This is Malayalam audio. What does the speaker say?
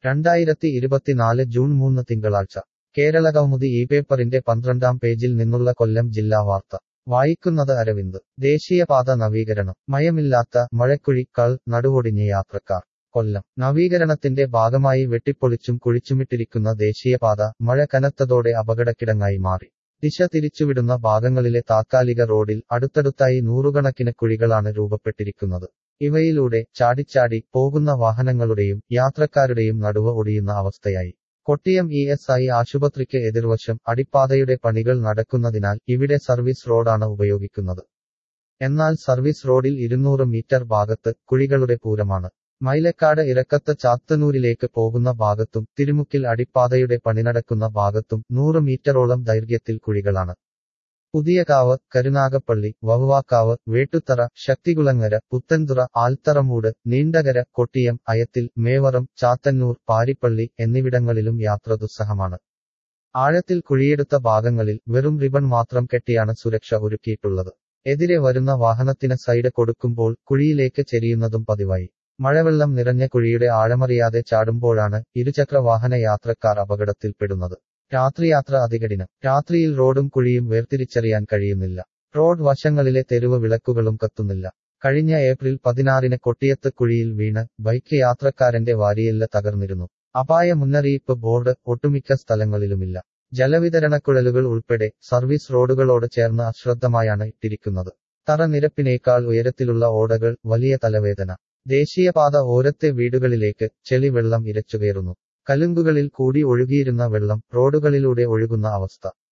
രണ്ടായിരത്തി ഇരുപത്തിനാല് ജൂൺ മൂന്ന് തിങ്കളാഴ്ച കേരള കൗമുദി ഈ പേപ്പറിന്റെ പന്ത്രണ്ടാം പേജിൽ നിന്നുള്ള കൊല്ലം ജില്ലാ വാർത്ത വായിക്കുന്നത് അരവിന്ദ് ദേശീയപാത നവീകരണം മയമില്ലാത്ത മഴക്കുഴി കൾ നടുവൊടിഞ്ഞ യാത്രക്കാർ കൊല്ലം നവീകരണത്തിന്റെ ഭാഗമായി വെട്ടിപ്പൊളിച്ചും കുഴിച്ചുമിട്ടിരിക്കുന്ന ദേശീയപാത മഴ കനത്തതോടെ അപകടക്കിടങ്ങായി മാറി ദിശ തിരിച്ചുവിടുന്ന ഭാഗങ്ങളിലെ താത്കാലിക റോഡിൽ അടുത്തടുത്തായി നൂറുകണക്കിന് കുഴികളാണ് രൂപപ്പെട്ടിരിക്കുന്നത് ഇവയിലൂടെ ചാടിച്ചാടി പോകുന്ന വാഹനങ്ങളുടെയും യാത്രക്കാരുടെയും നടുവ് ഒടിയുന്ന അവസ്ഥയായി കൊട്ടിയം ഇ എസ് ഐ ആശുപത്രിക്ക് എതിർവശം അടിപ്പാതയുടെ പണികൾ നടക്കുന്നതിനാൽ ഇവിടെ സർവീസ് റോഡാണ് ഉപയോഗിക്കുന്നത് എന്നാൽ സർവീസ് റോഡിൽ ഇരുന്നൂറ് മീറ്റർ ഭാഗത്ത് കുഴികളുടെ പൂരമാണ് മൈലക്കാട് ഇറക്കത്ത് ചാത്തന്നൂരിലേക്ക് പോകുന്ന ഭാഗത്തും തിരുമുക്കിൽ അടിപ്പാതയുടെ പണി നടക്കുന്ന ഭാഗത്തും നൂറ് മീറ്ററോളം ദൈർഘ്യത്തിൽ കുഴികളാണ് പുതിയകാവ് കരുനാഗപ്പള്ളി വവ്വാക്കാവ് വേട്ടുത്തറ ശക്തികുളങ്ങര പുത്തൻതുറ ആൽത്തറമൂട് നീണ്ടകര കൊട്ടിയം അയത്തിൽ മേവറം ചാത്തന്നൂർ പാരിപ്പള്ളി എന്നിവിടങ്ങളിലും യാത്ര ദുസ്സഹമാണ് ആഴത്തിൽ കുഴിയെടുത്ത ഭാഗങ്ങളിൽ വെറും റിബൺ മാത്രം കെട്ടിയാണ് സുരക്ഷ ഒരുക്കിയിട്ടുള്ളത് എതിരെ വരുന്ന വാഹനത്തിന് സൈഡ് കൊടുക്കുമ്പോൾ കുഴിയിലേക്ക് ചെരിയുന്നതും പതിവായി മഴവെള്ളം നിറഞ്ഞ കുഴിയുടെ ആഴമറിയാതെ ചാടുമ്പോഴാണ് ഇരുചക്ര വാഹന യാത്രക്കാർ അപകടത്തിൽപ്പെടുന്നത് രാത്രിയാത്ര അതികഠിനം രാത്രിയിൽ റോഡും കുഴിയും വേർതിരിച്ചറിയാൻ കഴിയുന്നില്ല റോഡ് വശങ്ങളിലെ തെരുവ് വിളക്കുകളും കത്തുന്നില്ല കഴിഞ്ഞ ഏപ്രിൽ പതിനാറിന് കൊട്ടിയത്ത് കുഴിയിൽ വീണ് ബൈക്ക് യാത്രക്കാരന്റെ വാരിയെല്ല് തകർന്നിരുന്നു അപായ മുന്നറിയിപ്പ് ബോർഡ് ഒട്ടുമിക്ക സ്ഥലങ്ങളിലുമില്ല ജലവിതരണക്കുഴലുകൾ ഉൾപ്പെടെ സർവീസ് റോഡുകളോട് ചേർന്ന് അശ്രദ്ധമായാണ് ഇട്ടിരിക്കുന്നത് തറ നിരപ്പിനേക്കാൾ ഉയരത്തിലുള്ള ഓടകൾ വലിയ തലവേദന ദേശീയപാത ഓരത്തെ വീടുകളിലേക്ക് ചെളി വെള്ളം ഇരച്ചുകയറുന്നു കലുങ്കുകളിൽ കൂടി ഒഴുകിയിരുന്ന വെള്ളം റോഡുകളിലൂടെ ഒഴുകുന്ന അവസ്ഥ